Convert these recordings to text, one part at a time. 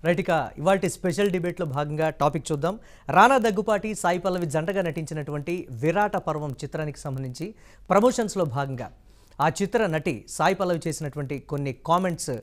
Right ఇక ఇవాళ special డిబేట్లో భాగంగా టాపిక్ చూద్దాం రానా దగ్గుపాటి సాయి పల్లవి జంటగా నటించినటువంటి విరాట పర్వం చిత్రానికి సంబంధించి ప్రమోషన్స్లో భాగంగా ఆ చిత్ర నటి సాయి పల్లవి చేసినటువంటి కొన్ని కామెంట్స్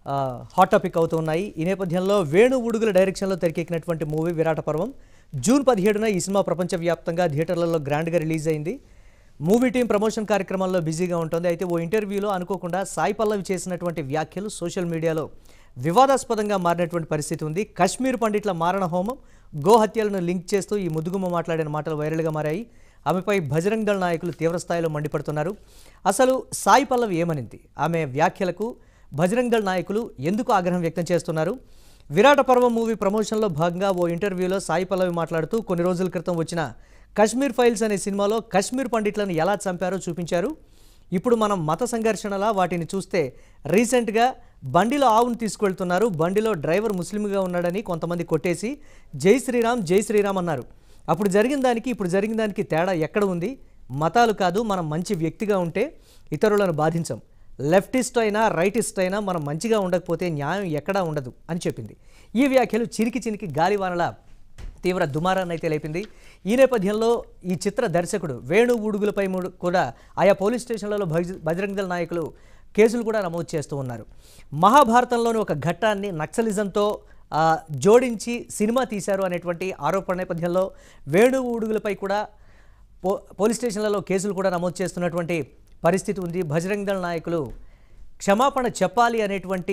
హాట్ టాపిక్ అవుతూ ఉన్నాయి ఈ నేపథ్యంలో వేణు ఉడుగుల డైరెక్షన్లో తెరకెక్కినటువంటి మూవీ విరాట పర్వం జూన్ పదిహేడున ఈ సినిమా ప్రపంచవ్యాప్తంగా థియేటర్లలో గ్రాండ్గా రిలీజ్ అయింది మూవీ టీం ప్రమోషన్ కార్యక్రమాల్లో బిజీగా ఉంటుంది అయితే ఓ ఇంటర్వ్యూలో అనుకోకుండా సాయి పల్లవి చేసినటువంటి వ్యాఖ్యలు సోషల్ మీడియాలో వివాదాస్పదంగా మారినటువంటి పరిస్థితి ఉంది కశ్మీర్ పండిట్ల మారణ హోమం గోహత్యలను లింక్ చేస్తూ ఈ ముదుగుమ్మ మాట్లాడిన మాటలు వైరల్గా మారాయి ఆమెపై బజరంగ్ దళ్ నాయకులు తీవ్రస్థాయిలో మండిపడుతున్నారు అసలు సాయి పల్లవి ఏమనింది ఆమె వ్యాఖ్యలకు బజరంగ్ దళ్ నాయకులు ఎందుకు ఆగ్రహం వ్యక్తం చేస్తున్నారు విరాట పర్వం మూవీ ప్రమోషన్లో భాగంగా ఓ ఇంటర్వ్యూలో సాయి పల్లవి మాట్లాడుతూ కొన్ని రోజుల క్రితం వచ్చిన కశ్మీర్ ఫైల్స్ అనే సినిమాలో కశ్మీర్ పండిట్లను ఎలా చంపారో చూపించారు ఇప్పుడు మనం మత సంఘర్షణలా వాటిని చూస్తే రీసెంట్గా బండిలో ఆవును తీసుకెళ్తున్నారు బండిలో డ్రైవర్ ముస్లింగా ఉన్నాడని కొంతమంది కొట్టేసి జై శ్రీరామ్ జై శ్రీరామ్ అన్నారు అప్పుడు జరిగిన దానికి ఇప్పుడు జరిగిన దానికి తేడా ఎక్కడ ఉంది మతాలు కాదు మనం మంచి వ్యక్తిగా ఉంటే ఇతరులను బాధించం లెఫ్టిస్ట్ అయినా రైటిస్ట్ అయినా మనం మంచిగా ఉండకపోతే న్యాయం ఎక్కడా ఉండదు అని చెప్పింది ఈ వ్యాఖ్యలు చిరికి చినికి గాలివానల తీవ్ర దుమారాన్ని అయితే లేపింది ఈ నేపథ్యంలో ఈ చిత్ర దర్శకుడు వేణు ఊడుగులపై మూడు కూడా ఆయా పోలీస్ స్టేషన్లలో భజ బజరంగ దళ నాయకులు కేసులు కూడా నమోదు చేస్తూ ఉన్నారు మహాభారతంలోని ఒక ఘట్టాన్ని నక్సలిజంతో ఆ, జోడించి సినిమా తీశారు అనేటువంటి ఆరోపణ నేపథ్యంలో వేణు ఊడుగులపై కూడా పో పోలీస్ స్టేషన్లలో కేసులు కూడా నమోదు చేస్తున్నటువంటి పరిస్థితి ఉంది బజరంగ దళ నాయకులు క్షమాపణ చెప్పాలి అనేటువంటి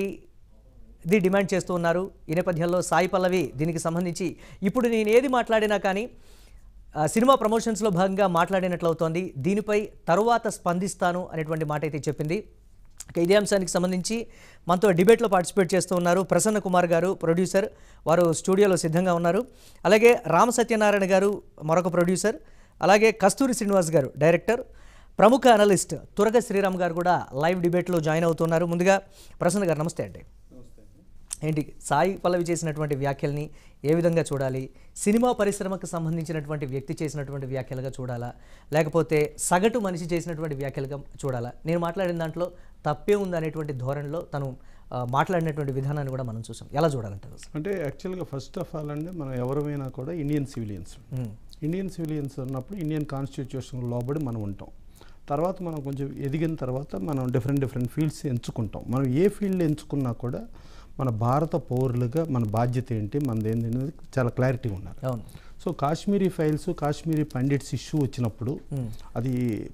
ఇది డిమాండ్ చేస్తూ ఉన్నారు ఈ నేపథ్యంలో సాయి పల్లవి దీనికి సంబంధించి ఇప్పుడు నేను ఏది మాట్లాడినా కానీ ఆ, సినిమా ప్రమోషన్స్లో భాగంగా మాట్లాడినట్లు అవుతోంది దీనిపై తరువాత స్పందిస్తాను అనేటువంటి మాట అయితే చెప్పింది ఇక ఇదే అంశానికి సంబంధించి మనతో డిబేట్లో పార్టిసిపేట్ చేస్తూ ఉన్నారు ప్రసన్న కుమార్ గారు ప్రొడ్యూసర్ వారు స్టూడియోలో సిద్ధంగా ఉన్నారు అలాగే రామ సత్యనారాయణ గారు మరొక ప్రొడ్యూసర్ అలాగే కస్తూరి శ్రీనివాస్ గారు డైరెక్టర్ ప్రముఖ అనలిస్ట్ తురగ శ్రీరామ్ గారు కూడా లైవ్ డిబేట్లో జాయిన్ అవుతున్నారు ముందుగా ప్రసన్న గారు నమస్తే అండి ఏంటి సాయి పల్లవి చేసినటువంటి వ్యాఖ్యల్ని ఏ విధంగా చూడాలి సినిమా పరిశ్రమకు సంబంధించినటువంటి వ్యక్తి చేసినటువంటి వ్యాఖ్యలుగా చూడాలా లేకపోతే సగటు మనిషి చేసినటువంటి వ్యాఖ్యలుగా చూడాలా నేను మాట్లాడిన దాంట్లో తప్పే ఉంది అనేటువంటి ధోరణిలో తను ఆ, మాట్లాడినటువంటి విధానాన్ని కూడా మనం చూసాం ఎలా చూడాలంటారు అసలు? అంటే యాక్చువల్గా ఫస్ట్ ఆఫ్ ఆల్ అంటే మనం ఎవరమైనా కూడా Indian civilians um, Indian civilians ఉన్నప్పుడు ఇండియన్ కాన్స్టిట్యూషన్ లోబడి మనం ఉంటాం తర్వాత మనం కొంచెం ఎదిగిన తర్వాత మనం డిఫరెంట్ డిఫరెంట్ ఫీల్డ్స్ ఎంచుకుంటాం మనం ఏ ఫీల్డ్ ఎంచుకున్నా కూడా మన భారత పౌరులుగా మన బాధ్యత ఏంటి మనది ఏంటి అనేది చాలా క్లారిటీగా ఉండాలి అవును so Kashmiri files Kashmiri pandits issue వచ్చినప్పుడు ఉమ్, అది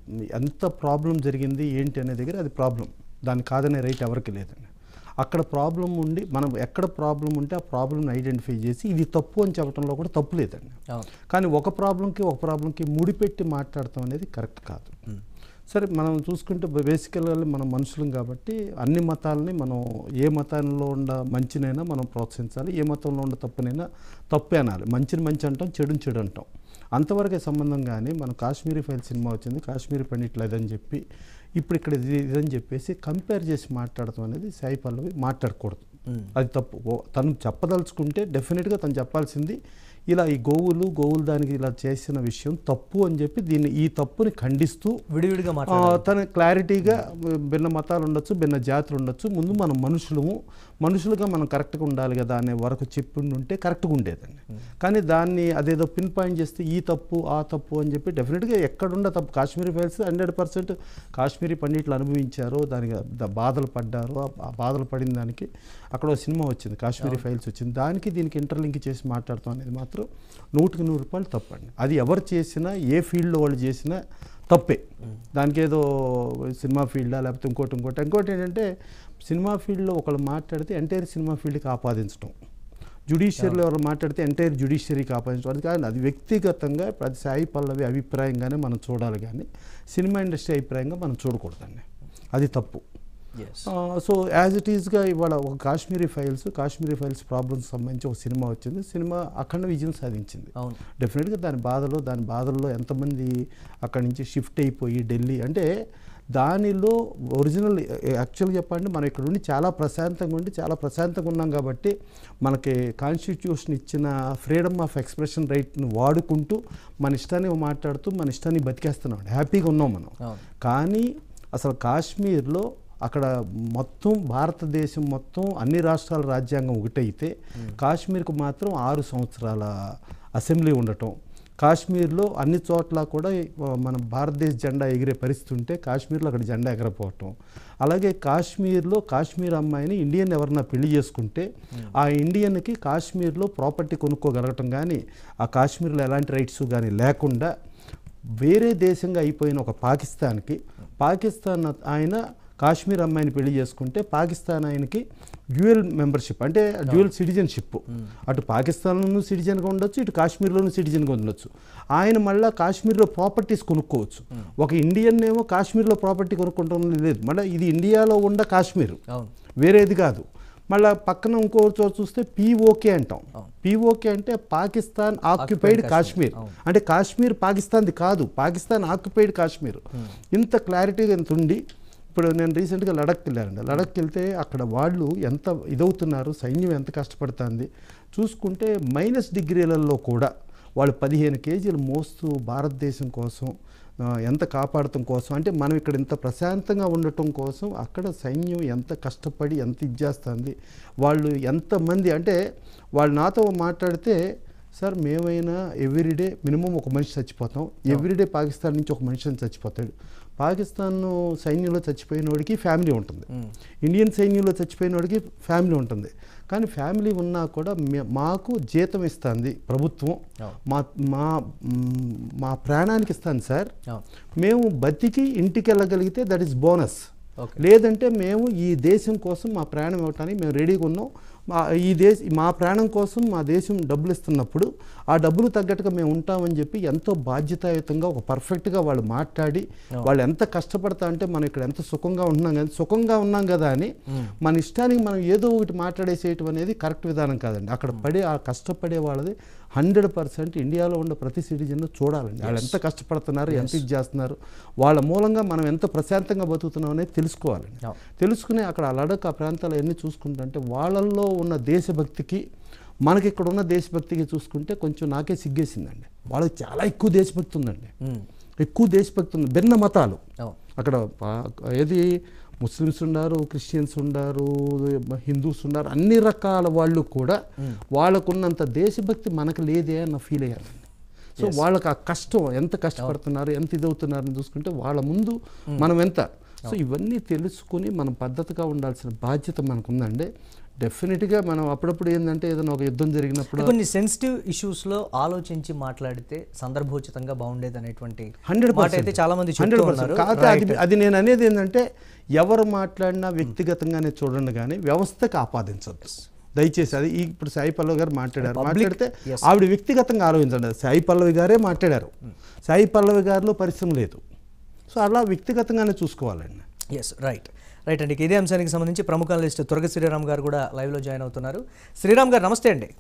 ఎంత ప్రాబ్లం జరిగింది ఏంటి అనే దగ్గర అది ప్రాబ్లం దాన్ని కాదనే రైట్ ఎవరికి లేదండి అక్కడ ప్రాబ్లం ఉండి మనం ఎక్కడ ప్రాబ్లం ఉంటే ఆ ప్రాబ్లమ్ని ఐడెంటిఫై చేసి ఇది తప్పు అని చెప్పడంలో కూడా తప్పు లేదండి అవును కానీ ఒక ప్రాబ్లంకి ఒక ప్రాబ్లంకి ముడిపెట్టి మాట్లాడటం అనేది కరెక్ట్ కాదు సరే మనం చూసుకుంటే బేసికల్గా మనం మనుషులం కాబట్టి అన్ని మతాలని మనం ఏ మతంలో ఉన్న మంచినైనా మనం ప్రోత్సహించాలి ఏ మతంలో ఉన్న తప్పునైనా తప్పే అనాలి మంచిని మంచి అంటాం చెడుని చెడు అంటాం అంతవరకే సంబంధం కానీ మనం కాశ్మీరీ ఫైల్ సినిమా వచ్చింది కాశ్మీరీ పండిట్లు అదని చెప్పి ఇప్పుడు ఇక్కడ ఇది ఇదని చెప్పేసి కంపేర్ చేసి మాట్లాడటం అనేది సాయి పల్లవి మాట్లాడకూడదు ఉమ్, అది తప్పు ఓ- తను చెప్పదలుచుకుంటే డెఫినెట్గా తను చెప్పాల్సింది ఇలా ఈ గోవులు గోవులు దానికి ఇలా చేసిన విషయం తప్పు అని చెప్పి దీన్ని ఈ తప్పుని ఖండిస్తూ విడివిడిగా ఆ, మాట్లాడాలి తన క్లారిటీగా భిన్న మతాలు ఉండొచ్చు భిన్న జాతులు ఉండొచ్చు ముందు మనం మనుషులము మనుషులుగా మనం కరెక్ట్గా ఉండాలి కదా అనే వరకు చెప్పి ఉంటే కరెక్ట్గా ఉండేదండి కానీ దాన్ని అదేదో పిన్ పాయింట్ చేస్తే ఈ తప్పు ఆ తప్పు అని చెప్పి డెఫినెట్గా ఎక్కడుండ తప్పు Kashmiri files hundred percent Kashmiri పండిట్లు అనుభవించారు దానికి ద- బాధలు పడ్డారు ఆ- ఆ బాధలు పడిన దానికి అక్కడ ఒక సినిమా వచ్చింది కాశ్మీరీ ఫైల్స్ వచ్చింది దానికి దీనికి ఇంటర్లింక్ చేసి మాట్లాడతాం అనేది మాత్రం నూటికి నూరు రూపాయలు తప్పండి అది ఎవరు చేసినా ఏ ఫీల్డ్లో వాళ్ళు చేసినా తప్పే దానికి ఏదో సినిమా ఫీల్డా లేకపోతే ఇంకోటి ఇంకోటి ఇంకోటి ఏంటంటే సినిమా ఫీల్డ్లో ఒకళ్ళు మాట్లాడితే ఎంటైర్ సినిమా ఫీల్డ్కి ఆపాదించడం జుడిషియరీలో ఎవరు మాట్లాడితే ఎంటైర్ జుడిషియరీకి ఆపాదించడం అది కాదు అది వ్యక్తిగతంగా ప్రతి సాయి పల్లవి అభిప్రాయంగానే మనం చూడాలి కానీ సినిమా ఇండస్ట్రీ అభిప్రాయంగా మనం చూడకూడదండి అది తప్పు ఎస్ సో యాజ్ ఇట్ ఈస్గా ఇవాళ ఒక Kashmiri files Kashmiri files problems సంబంధించి ఒక సినిమా వచ్చింది సినిమా అఖండ విజయం సాధించింది అవును డెఫినెట్గా దాని బాధలో దాని బాధల్లో ఎంతమంది అక్కడి నుంచి షిఫ్ట్ అయిపోయి ఢిల్లీ అంటే దానిలో ఒరిజినల్ యాక్చువల్గా చెప్పండి మనం ఇక్కడ ఉండి చాలా ప్రశాంతంగా ఉండి చాలా ప్రశాంతంగా ఉన్నాం కాబట్టి మనకి కాన్స్టిట్యూషన్ ఇచ్చిన ఫ్రీడమ్ ఆఫ్ ఎక్స్ప్రెషన్ రైట్ని వాడుకుంటూ మన ఇష్టాన్ని మాట్లాడుతూ మన ఇష్టాన్ని బతికేస్తున్నాం హ్యాపీగా ఉన్నాం మనం అవును కానీ అసలు కాశ్మీర్లో అక్కడ మొత్తం భారతదేశం మొత్తం అన్ని రాష్ట్రాల రాజ్యాంగం ఒకటైతే కాశ్మీర్కు మాత్రం ఆరు సంవత్సరాల అసెంబ్లీ ఉండటం కాశ్మీర్లో అన్ని చోట్ల కూడా ఆ, మన భారతదేశ జెండా ఎగిరే పరిస్థితి ఉంటే కాశ్మీర్లో అక్కడ జెండా ఎగరపోవటం అలాగే కాశ్మీర్లో కాశ్మీర్ అమ్మాయిని ఇండియన్ ఎవరన్నా పెళ్లి చేసుకుంటే ఆ ఇండియన్కి కాశ్మీర్లో ప్రాపర్టీ కొనుక్కోగలగటం కానీ ఆ కాశ్మీర్లో ఎలాంటి రైట్స్ కానీ లేకుండా వేరే దేశంగా అయిపోయిన ఒక పాకిస్తాన్కి పాకిస్తాన్ ఆయన కాశ్మీర్ అమ్మాయిని పెళ్లి చేసుకుంటే పాకిస్తాన్ ఆయనకి డ్యూయల్ మెంబర్షిప్ అంటే డ్యూయల్ సిటిజన్షిప్ అటు పాకిస్తాన్లోనూ సిటిజన్గా ఉండొచ్చు ఇటు కాశ్మీర్లోనూ సిటిజన్గా ఉండొచ్చు ఆయన మళ్ళీ కాశ్మీర్లో ప్రాపర్టీస్ కొనుక్కోవచ్చు ఒక ఇండియన్ ఏమో కాశ్మీర్లో ప్రాపర్టీ కొనుక్కుంటాం లేదు మళ్ళీ ఇది ఇండియాలో ఉన్న కాశ్మీర్ అవును వేరేది కాదు మళ్ళీ పక్కన ఇంకో చోట చూస్తే పీఓకే అంటాం పీఓకే అంటే పాకిస్తాన్ ఆక్యుపైడ్ కాశ్మీర్ అంటే కాశ్మీర్ పాకిస్తాన్ది కాదు పాకిస్తాన్ ఆక్యుపైడ్ కాశ్మీర్ ఇంత క్లారిటీగా ఎంత ఉండి ఇప్పుడు నేను రీసెంట్గా లడక్ వెళ్ళానండి లడక్ వెళ్తే అక్కడ వాళ్ళు ఎంత ఇదవుతున్నారు సైన్యం ఎంత కష్టపడుతుంది చూసుకుంటే మైనస్ డిగ్రీలలో కూడా వాళ్ళు పదిహేను కేజీలు మోస్తూ భారతదేశం కోసం ఆ, ఎంత కాపాడటం కోసం అంటే మనం ఇక్కడ ఇంత ప్రశాంతంగా ఉండటం కోసం అక్కడ సైన్యం ఎంత కష్టపడి ఎంత ఇచ్చేస్తుంది వాళ్ళు ఎంతమంది అంటే వాళ్ళు నాతో మాట్లాడితే సార్ మేమైనా ఎవ్రీడే మినిమం ఒక మనిషి చచ్చిపోతాం ఎవ్రీడే పాకిస్తాన్ నుంచి ఒక మనిషి చచ్చిపోతాడు పాకిస్తాన్ సైన్యంలో చచ్చిపోయిన వాడికి ఫ్యామిలీ ఉంటుంది ఇండియన్ సైన్యంలో చచ్చిపోయిన వాడికి ఫ్యామిలీ ఉంటుంది కానీ ఫ్యామిలీ ఉన్నా కూడా మే- మాకు జీతం ఇస్తుంది ప్రభుత్వం అవును. మా మా మ్, మా ప్రాణానికి ఇస్తాను సార్ అవును మేము బతికి ఇంటికి వెళ్ళగలిగితే దట్ ఈస్ బోనస్ ఓకే లేదంటే మేము ఈ దేశం కోసం మా ప్రాణం ఇవ్వటానికి మేము రెడీగా ఉన్నాం మా ఈ దేశ మా ప్రాణం కోసం మా దేశం డబ్బులు ఇస్తున్నప్పుడు ఆ డబ్బులు తగ్గట్టుగా మేము ఉంటామని చెప్పి ఎంతో బాధ్యతాయుతంగా ఒక పర్ఫెక్ట్గా వాళ్ళు మాట్లాడి వాళ్ళు ఎంత కష్టపడతా అంటే మనం ఇక్కడ ఎంత సుఖంగా ఉంటున్నాం కానీ సుఖంగా ఉన్నాం కదా అని మన ఇష్టానికి మనం ఏదో ఒకటి మాట్లాడేసేయటం అనేది కరెక్ట్ విధానం కాదండి అక్కడ పడే ఆ కష్టపడే వాళ్ళది హండ్రెడ్ పర్సెంట్ ఇండియాలో ఉన్న ప్రతి సిటిజన్ చూడాలండి వాళ్ళు ఎంత కష్టపడుతున్నారు ఎంత ఇది చేస్తున్నారు వాళ్ళ మూలంగా మనం ఎంత ప్రశాంతంగా బతుకుతున్నాం అనేది తెలుసుకోవాలండి అవును. తెలుసుకుని అక్కడ ఆ లడక్ ఆ ప్రాంతాలు ఎన్ని చూసుకుంటుంటే వాళ్ళల్లో ఉన్న దేశభక్తికి మనకి ఇక్కడ ఉన్న దేశభక్తికి చూసుకుంటే కొంచెం నాకే సిగ్గేసిందండి వాళ్ళకి చాలా ఎక్కువ దేశభక్తి ఉందండి ఉమ్. ఎక్కువ దేశభక్తి ఉంది భిన్న మతాలు అవును అక్కడ పా- ఏది ముస్లిమ్స్ ఉన్నారు క్రిస్టియన్స్ ఉన్నారు హిందూస్ ఉన్నారు అన్ని రకాల వాళ్ళు కూడా వాళ్ళకున్నంత దేశభక్తి మనకు లేదే అన్న ఫీల్ అయ్యానండి సో వాళ్ళకి ఆ కష్టం ఎంత కష్టపడుతున్నారు ఎంత ఇదవుతున్నారని చూసుకుంటే వాళ్ళ ముందు మనం ఎంత సో ఇవన్నీ తెలుసుకుని మనం పద్ధతిగా ఉండాల్సిన బాధ్యత మనకు ఉందండి డెఫినెట్గా మనం అప్పుడప్పుడు ఏంటంటే ఏదైనా ఒక యుద్ధం జరిగినప్పుడు కొన్ని సెన్సిటివ్ ఇష్యూస్లో ఆలోచించి మాట్లాడితే సందర్భోచితంగా బాగుండేది అనేటువంటి హండ్రెడ్ మాట అయితే చాలా మంది చెప్తూ హండ్రెడ్ ఉన్నారు కాకపోతే అది అది నేను అనేది ఏంటంటే ఎవరు మాట్లాడినా వ్యక్తిగతంగానే చూడండి కానీ వ్యవస్థకి ఆపాదించద్దు దయచేసి అది ఈ ఇప్పుడు సాయి పల్లవి గారు మాట్లాడారు మాట్లాడితే ఆవిడ వ్యక్తిగతంగా ఆలోచించండి సాయి పల్లవి గారే మాట్లాడారు సాయి పల్లవి గారిలో పరిశ్రమ లేదు సో అలా వ్యక్తిగతంగానే చూసుకోవాలండి ఎస్ రైట్ రైట్ అండి ఇక ఇదే అంశానికి సంబంధించి ప్రముఖ అనలిస్ట్ తురగ శ్రీరామ్ గారు కూడా లైవ్లో జాయిన్ అవుతున్నారు శ్రీరామ్ గారు నమస్తే అండి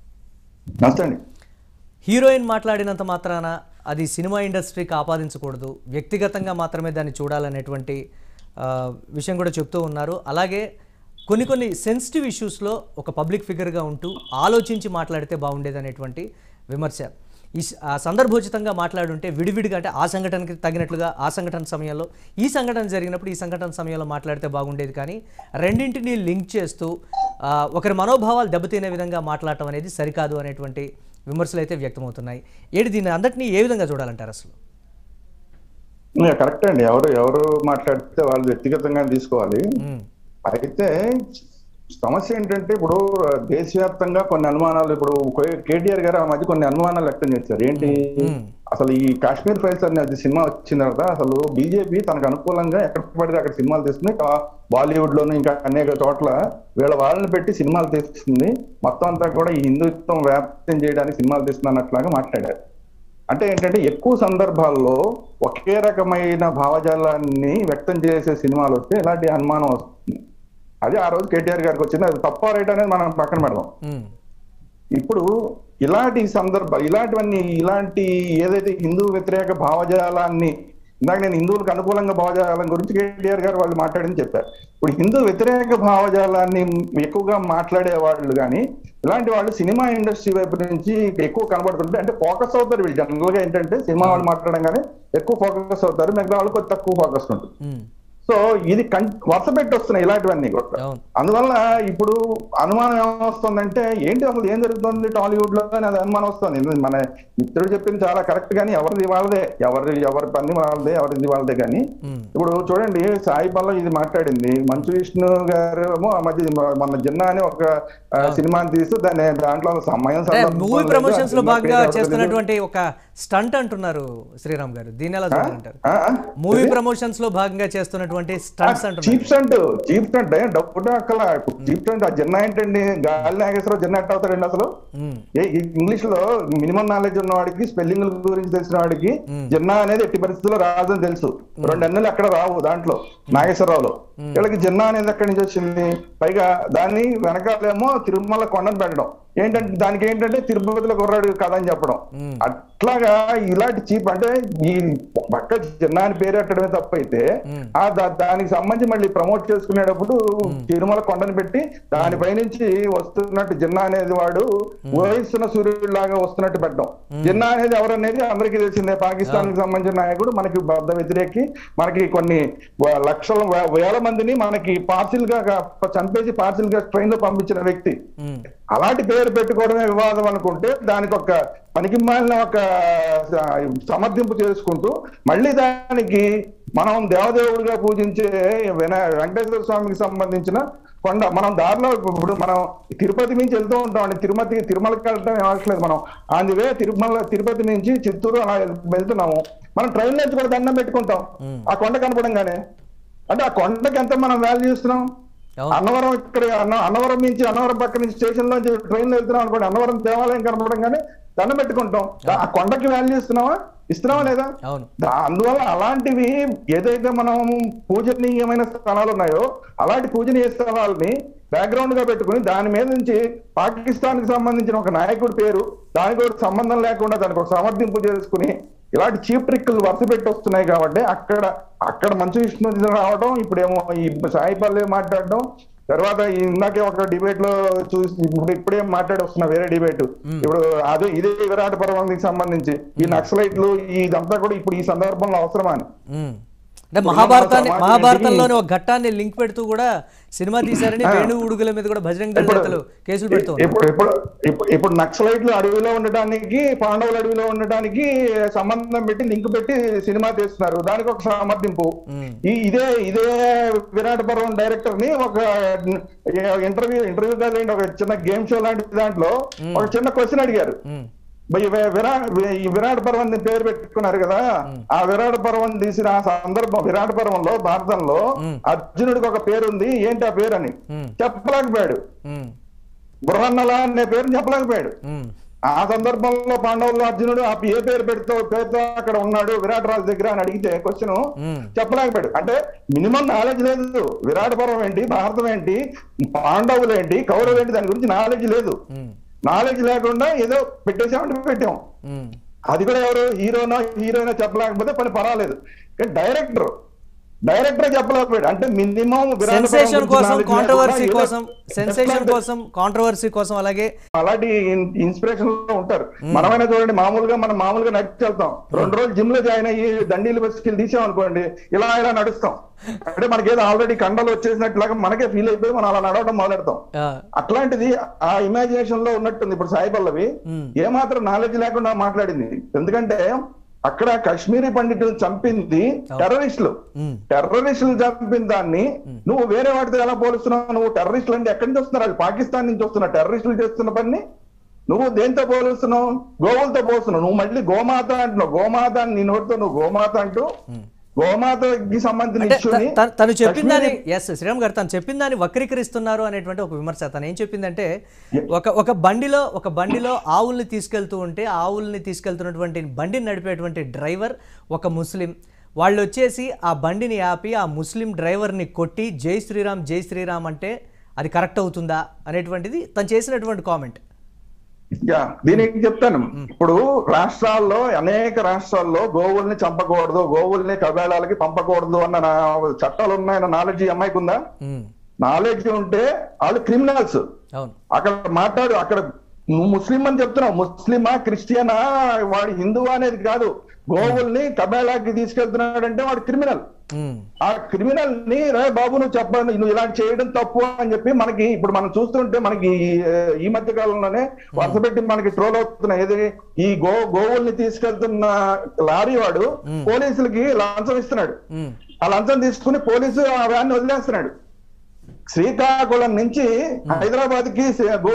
నమస్తే అండి హీరోయిన్ మాట్లాడినంత మాత్రాన అది సినిమా ఇండస్ట్రీకి ఆపాదించకూడదు వ్యక్తిగతంగా మాత్రమే దాన్ని చూడాలనేటువంటి ఆ, విషయం కూడా చెప్తూ ఉన్నారు అలాగే కొన్ని కొన్ని సెన్సిటివ్ ఇష్యూస్లో ఒక పబ్లిక్ ఫిగర్గా ఉంటూ ఆలోచించి మాట్లాడితే బాగుండేది అనేటువంటి విమర్శ ఈ స- ఆ సందర్భోచితంగా మాట్లాడుంటే విడివిడిగా అంటే ఆ సంఘటనకి తగినట్లుగా ఆ సంఘటన సమయంలో ఈ సంఘటన జరిగినప్పుడు ఈ సంఘటన సమయంలో మాట్లాడితే బాగుండేది కానీ రెండింటిని లింక్ చేస్తూ ఆ, ఒకరి మనోభావాలు దెబ్బతినే విధంగా మాట్లాడటం అనేది సరికాదు అనేటువంటి విమర్శలు అయితే వ్యక్తమవుతున్నాయి ఏడు దీన్ని అందరినీ ఏ విధంగా చూడాలంటారు అసలు కరెక్ట్ అండి ఎవరు ఎవరు మాట్లాడితే వాళ్ళు వ్యక్తిగతంగా తీసుకోవాలి మ్మ్. అయితే సమస్య ఏంటంటే ఇప్పుడు దేశవ్యాప్తంగా కొన్ని అనుమానాలు ఇప్పుడు కేటీఆర్ గారు ఆ మధ్య కొన్ని అనుమానాలు వ్యక్తం చేశారు ఏంటి అసలు ఈ కాశ్మీర్ ఫైల్స్ అనేది సినిమా వచ్చిన తర్వాత అసలు బీజేపీ తనకు అనుకూలంగా ఎక్కడ పడితే అక్కడ సినిమాలు తీస్తుంది కా- బాలీవుడ్ లోను ఇంకా అనేక చోట్ల వీళ్ళ వాళ్ళని పెట్టి సినిమాలు తీస్తుంది మొత్తం అంతా కూడా ఈ హిందుత్వం వ్యాప్తం చేయడానికి సినిమాలు తీస్తున్నట్లాగా మాట్లాడారు అంటే ఏంటంటే ఎక్కువ సందర్భాల్లో ఒకే రకమైన భావజాలాన్ని వ్యక్తం చేసే సినిమాలు వస్తే ఇలాంటి అనుమానం వస్తుంది అది ఆ రోజు కేటీఆర్ గారికి వచ్చింది అది తప్ప రైట్ అనేది మనం పక్కన పెడదాం మ్మ్. ఇప్పుడు ఇలాంటి సందర్భ ఇలాంటివన్నీ ఇలాంటి ఏదైతే హిందూ వ్యతిరేక భావజాలాన్ని ఇందాక నేను హిందువులకు అనుకూలంగా భావజాలం గురించి కేటీఆర్ గారు వాళ్ళు మాట్లాడింది చెప్పారు ఇప్పుడు హిందూ వ్యతిరేక భావజాలాన్ని ఎక్కువగా మాట్లాడే వాళ్ళు కానీ ఇలాంటి వాళ్ళు సినిమా ఇండస్ట్రీ వైపు నుంచి ఎక్కువ కనబడుతుంటే అంటే ఫోకస్ అవుతారు వీళ్ళు జనరల్ గా ఏంటంటే సినిమా వాళ్ళు మాట్లాడడం కానీ ఎక్కువ ఫోకస్ అవుతారు మిగతా వాళ్ళు కొద్ది తక్కువ ఫోకస్ ఉంటుంది మ్మ్. సో ఇది కన్ వరుస పెట్టి వస్తున్నాయి ఇలాంటివన్నీ కూడా అవును అందువల్ల ఇప్పుడు అనుమానం ఏమొస్తుందంటే ఏంటి అసలు ఏం జరుగుతుంది టాలీవుడ్ లో అని అది అనుమానం వస్తుంది ఇది మన మిత్రుడు చెప్పింది చాలా కరెక్ట్ కానీ ఎవరిది వాళ్ళదే ఎవరి ఎవరి పని వాళ్ళదే ఎవరిది వాళ్ళదే కానీ ఉమ్. ఇప్పుడు చూడండి సాయి పల్లవి ఇది మాట్లాడింది మంచు విష్ణు గారు ఏమో ఆ మధ్య మన జిన్నా అని ఒక ఆ, సినిమాని తీస్తూ దాన్ని దాంట్లో సమయం అంటే సందర్భం మూవీ లేదు, ప్రమోషన్స్ లో ఆ సినిమా భాగంగా పేరు ఎవరికీ చేస్తున్నటువంటి ఒక స్టంట్ అంటున్నారు శ్రీరామ్ గారు దీన్ని ఎలా చూడాలంటారు ఆ, ఆ? మూవీ ప్రమోషన్స్ లో భాగంగా చేస్తున్నటువంటి స్టంట్స్ అంటున్నారు చీప్ స్టంట్ చీప్ స్టంట్ డబ్బు అక్కల చీప్ స్టంట్ ఆ జిన్నా ఏంటండి గాలి నాగేశ్వరరావు జిన్నా ఎట్ అవుతాడండి అసలు ఉమ్. ఏ ఇంగ్లీష్ లో మినిమం నాలెడ్జ్ ఉన్న వాడికి స్పెల్లింగ్ గురించి తెలిసిన వాడికి జిన్నా అనేది ఎట్టి పరిస్థితుల్లో రాదని తెలుసు రెండు అన్నలు అక్కడ రావు దాంట్లో నాగేశ్వరరావులో వీళ్ళకి జిన్నా అనేది ఎక్కడి నుంచి వచ్చింది పైగా దాన్ని వెనకాలేమో తిరుమల కొండను పెట్టడం ఏంటంటే దానికి ఏంటంటే తిరుపతిలో కుర్రాడు కథ అని చెప్పడం మ్మ్. అట్లాగా ఇలాంటి చీప్ అంటే ఈ పక్క జిన్నా అని పేరు పెట్టడమే తప్పైతే ఆ దా- దానికి సంబంధించి మళ్ళీ ప్రమోట్ చేసుకునేటప్పుడు తిరుమల కొండని పెట్టి దానిపై నుంచి వస్తున్నట్టు జిన్నా అనేది వాడు వహిస్తున్న సూర్యుడు లాగా వస్తున్నట్టు పెట్టడం జిన్నా అనేది ఎవరనేది అందరికీ తెలిసిందే పాకిస్తాన్ కి సంబంధించిన నాయకుడు మనకి బద్ద వ్యతిరేకి మనకి కొన్ని వ- లక్షల వే- వేల మందిని మనకి పార్సిల్ గా గా- చంపేసి పార్సిల్ గా ట్రైన్ లో పంపించిన వ్యక్తి ఉమ్. అలాంటి పేరు పెట్టుకోవడమే వివాదం అనుకుంటే దానికి ఒక పనికి మాలిన ఒక సమర్థింపు చేసుకుంటూ మళ్ళీ దానికి మనం దేవదేవుడిగా పూజించే వినా వెంకటేశ్వర స్వామికి సంబంధించిన కొండ మనం దారిలో ఇప్పుడు మనం తిరుపతి నుంచి వెళ్తూ ఉంటాం తిరుమతికి తిరుమలకి వెళ్ళడం ఏం అవసరం లేదు మనం అందువే తిరుమల తిరుపతి నుంచి చిత్తూరు అలా వెళ్తున్నాము మనం ట్రైన్ నుంచి కూడా దండం పెట్టుకుంటాం ఆ కొండ కనపడంగానే అంటే ఆ కొండకి ఎంత మనం వాల్యూ ఇస్తున్నాం అవును అన్నవరం ఇక్కడ అన్న- అన్నవరం నుంచి అన్నవరం పక్క నుంచి స్టేషన్ నుంచి ట్రైన్ లో వెళ్తున్నాం అనుకోండి అన్నవరం దేవాలయం కనపడంగానే దండం పెట్టుకుంటాం దా- ఆ కొండకి వాల్యూ ఇస్తున్నావా ఇస్తున్నావా లేదా అవును దా- అందువల్ల అలాంటివి ఏదైతే మనం పూజనీయమైన స్థలాలు ఉన్నాయో అలాంటి పూజనీయ స్థలాలని బ్యాక్గ్రౌండ్ గా పెట్టుకుని దాని మీద నుంచి పాకిస్తాన్ కి సంబంధించిన ఒక నాయకుడి పేరు దానికి ఒక సంబంధం లేకుండా దానికి ఒక సమర్థింపు చేసుకుని ఇలాంటి చీప్ ట్రిక్లు వరుస పెట్టి వస్తున్నాయి కాబట్టి అక్కడ అక్కడ మంచి విష్ణు రావడం ఇప్పుడేమో ఈ సాయి పల్లె మాట్లాడడం తర్వాత ఇందాకే ఒక డిబేట్ లో చూసి ఇప్పుడు ఇప్పుడే మాట్లాడి వస్తున్న వేరే డిబేట్ ఇప్పుడు అదే ఇదే విరాట పర్వానికి సంబంధించి ఈ నక్సలైట్లు ఇదంతా కూడా ఇప్పుడు ఈ సందర్భంలో అవసరమా అని ఉమ్. అంటే మహాభారతాన్ని సమాజం మహాభారతంలోని ఒక ఘట్టాన్ని లింక్ పెడుతూ కూడా సినిమా తీశారని వేణు ఉడుగుల మీద కూడా బజరంగ దళ ఇప్పుడు- నేతలు కేసులు పెడుతూ ఉన్నారు. ఇప్పుడు ఇప్పుడు ఇప్పుడు ఇప్పుడు నక్సలైట్లు అడవిలో ఉండటానికి పాండవులు అడవిలో ఉండటానికి సంబంధం పెట్టి లింక్ పెట్టి సినిమా తీస్తున్నారు దానికి ఒక సమర్థింపు మ్మ్. ఈ ఇదే ఇదే విరాట్ పర్వం డైరెక్టర్ ని ఒక ఇంటర్వ్యూ ఇంటర్వ్యూ కాదండి ఒక చిన్న గేమ్ షో లాంటి దాంట్లో ఒక చిన్న క్వశ్చన్ అడిగారు ఉమ్. భయ్ వి- విరాట్ వి- ఈ విరాట్ పర్వం ని పేరు పెట్టుకున్నారు కదా ఆ విరాట్ పర్వం తీసిన ఆ సందర్భం విరాట్ పర్వంలో భారతంలో అర్జునుడికి ఒక పేరు ఉంది ఏంటి ఆ పేరు అని మ్మ్. చెప్పలేకపోయాడు ఉమ్. బృహన్నల అనే పేరుని చెప్పలేకపోయాడు ఉమ్. ఆ సందర్భంలో పాండవులు అర్జునుడు ఆ ఏ పేరు పెడుతూ పేరుతో అక్కడ ఉన్నాడు విరాట్ రాజు దగ్గర అని అడిగితే క్వశ్చన్ మ్మ్. చెప్పలేకపోయాడు అంటే మినిమం నాలెడ్జ్ లేదు విరాట్ పర్వం ఏంటి భారతం ఏంటి పాండవులు ఏంటి కౌరవులు ఏంటి దాని గురించి నాలెడ్జ్ లేదు ఉమ్. నాలెడ్జ్ లేకుండా ఏదో పెట్టేసామంటే పెట్టాం ఉమ్. అది కూడా ఎవరు హీరోనో హీరోయినో చెప్పలేకపోతే పని పర్వాలేదు కానీ డైరెక్టర్ డైరెక్టర్ చెప్పలేకపోయాడు అంటే మినిమం సెన్సేషన్ కోసం కాంట్రవర్సీ కోసం సెన్సేషన్ కోసం కాంట్రవర్సీ కోసం అలాగే అలాంటి ఇన్స్పిరేషన్ లో ఉంటారు మనమైనా చూడండి మామూలుగా మనం మామూలుగా నడిచి వెళ్తాం రెండు రోజులు జిమ్ లో జాయిన్ అయ్యి దండీలు బస్సుకి తీసాం అనుకోండి ఇలా ఇలా నడుస్తాం అంటే మనకేదో ఆల్రెడీ కండలు వచ్చేసినట్లాగా మనకే ఫీల్ అయిపోయి మనం అలా నడవడం మొదలెడతాం ఆ, అట్లాంటిది ఆ ఇమాజినేషన్ లో ఉన్నట్టుంది ఇప్పుడు సాయి పల్లవి మ్మ్. ఏమాత్రం నాలెడ్జ్ లేకుండా మాట్లాడింది ఎందుకంటే అక్కడ కాశ్మీరీ పండితులు చంపింది టెర్రరిస్టులు ఉమ్. టెర్రరిస్టులు చంపిన దాన్ని నువ్వు వేరే వాటితో ఎలా పోలుస్తున్నావు నువ్వు టెర్రరిస్టులు అంటే ఎక్కడి నుంచి వస్తున్నారు వాళ్ళు పాకిస్తాన్ నుంచి వస్తున్న టెర్రరిస్టులు చేస్తున్న పని నువ్వు దేంతో పోలుస్తున్నావు గోవులతో పోస్తున్నావు నువ్వు మళ్ళీ గోమాత అంటున్నావు గోమాత అని నీ నోటితో నువ్వు గోమాత అంటూ గోమాతకి సంబంధించిన అంటే ఇష్యూని త- తను చెప్పిన దాన్ని కాశ్మీరీ- ఎస్ శ్రీరామ్ గారు తను చెప్పిన దాన్ని వక్రీకరిస్తున్నారు అనేటువంటి ఒక విమర్శ తను ఏం చెప్పిందంటే ఒక ఒక బండిలో ఒక బండిలో ఆవుల్ని తీసుకెళ్తూ ఉంటే ఆవుల్ని తీసుకెళ్తున్నటువంటి బండిని నడిపేటువంటి డ్రైవర్ ఒక ముస్లిం వాళ్ళు వచ్చేసి ఆ బండిని ఆపి ఆ ముస్లిం డ్రైవర్ని కొట్టి జై శ్రీరామ్ జై శ్రీరామ్ అంటే అది కరెక్ట్ అవుతుందా అనేటువంటిది తను చేసినటువంటి కామెంట్ యా దీనికి చెప్తాను ఇప్పుడు రాష్ట్రాల్లో అనేక రాష్ట్రాల్లో గోవుల్ని చంపకూడదు గోవుల్ని కబేళాలకి పంపకూడదు అన్న నా- చట్టాలు ఉన్నాయన్న నాలెడ్జ్ ఈ అమ్మాయికి ఉందా నాలెడ్జ్ ఉంటే వాళ్ళు క్రిమినల్స్ అవును అక్కడ మాట్లాడు అక్కడ నువ్వు ముస్లిం అని చెప్తున్నావు ముస్లిమా క్రిస్టియనా వాడు హిందువా అనేది కాదు గోవుల్ని కబేళాకి తీసుకెళ్తున్నాడంటే వాడు క్రిమినల్ ఉమ్, ఆ క్రిమినల్ ని రే బాబు నువ్వు చెప్పండి నువ్వు ఇలా చేయడం తప్పు అని చెప్పి మనకి ఇప్పుడు మనం చూస్తుంటే మనకి ఈ- ఈ మధ్య కాలంలోనే వరుస పెట్టి మనకి ట్రోల్ అవుతున్న ఏది ఈ గో గోవుల్ని తీసుకెళ్తున్న లారీ వాడు పోలీసులకి లంచం ఇస్తున్నాడు ఉమ్, ఆ లంచం తీసుకుని పోలీసు ఆ వ్యాన్ వదిలేస్తున్నాడు శ్రీకాకుళం నుంచి హైదరాబాద్ కి గో